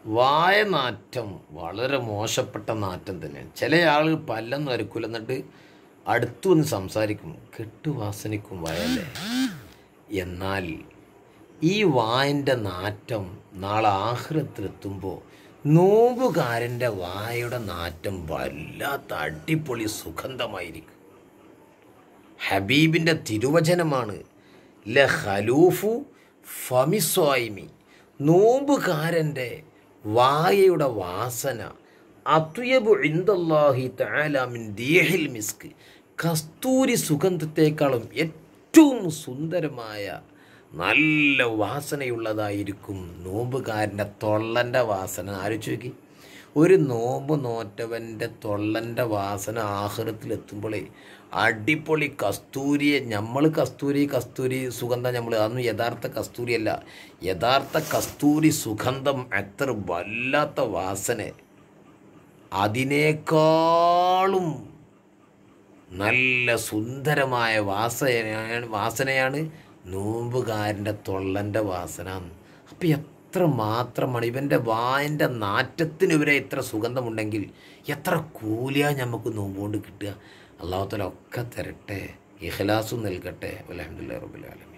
വായ നാറ്റം വളരെ മോശപ്പെട്ട നാറ്റം തന്നെയാണ് ചില ആളുകൾ പല്ലൊന്നും അരക്കൂല എന്നിട്ട് അടുത്തു വന്ന് സംസാരിക്കും കെട്ടുവാസനിക്കും വയലേ എന്നാൽ ഈ വായൻ്റെ നാറ്റം നാളെ ആഹ്രത്തിലെത്തുമ്പോൾ നോമ്പുകാരൻ്റെ വായയുടെ നാറ്റം വല്ലാത്ത അടിപൊളി സുഗന്ധമായിരിക്കും ഹബീബിൻ്റെ തിരുവചനമാണ് ല ഖലൂഫു ഫമിസ്വായിമി നോമ്പുകാരൻ്റെ വായയുടെ വാസന അത്തുയബു ഇന്ദല്ലാഹി തആലാമിൻ ദീഹിൽ മിസ്ക് കസ്തൂരി സുഗന്ധത്തെക്കാളും ഏറ്റവും സുന്ദരമായ നല്ല വാസനയുള്ളതായിരിക്കും നോമ്പുകാരൻ്റെ തൊള്ളൻ്റെ വാസന ആലോചിച്ച് നോക്കി ഒരു നോമ്പ് നോറ്റവൻ്റെ തൊള്ളൻ്റെ വാസന ആഹാരത്തിലെത്തുമ്പോഴേ അടിപൊളി കസ്തൂരിയെ നമ്മൾ കസ്തൂരി കസ്തൂരി സുഗന്ധം നമ്മൾ അതൊന്നും യഥാർത്ഥ കസ്തൂരിയല്ല യഥാർത്ഥ കസ്തൂരി സുഗന്ധം എത്ര വല്ലാത്ത വാസന അതിനേക്കാളും നല്ല സുന്ദരമായ വാസനയാണ് വാസനയാണ് നോമ്പുകാരൻ്റെ തൊള്ളൻ്റെ വാസന അപ്പം എത്ര മാത്രമാണ് ഇവൻ്റെ വായൻ്റെ നാറ്റത്തിന് ഇവരെ ഇത്ര സുഗന്ധമുണ്ടെങ്കിൽ എത്ര കൂലിയാ നമുക്ക് നോമ്പുകൊണ്ട് കിട്ടുക അള്ളാഹുത്തല ഒക്കെ തരട്ടെ ഇഖലാസും നൽകട്ടെ അലഹമുല്ലാ റബുലാലമി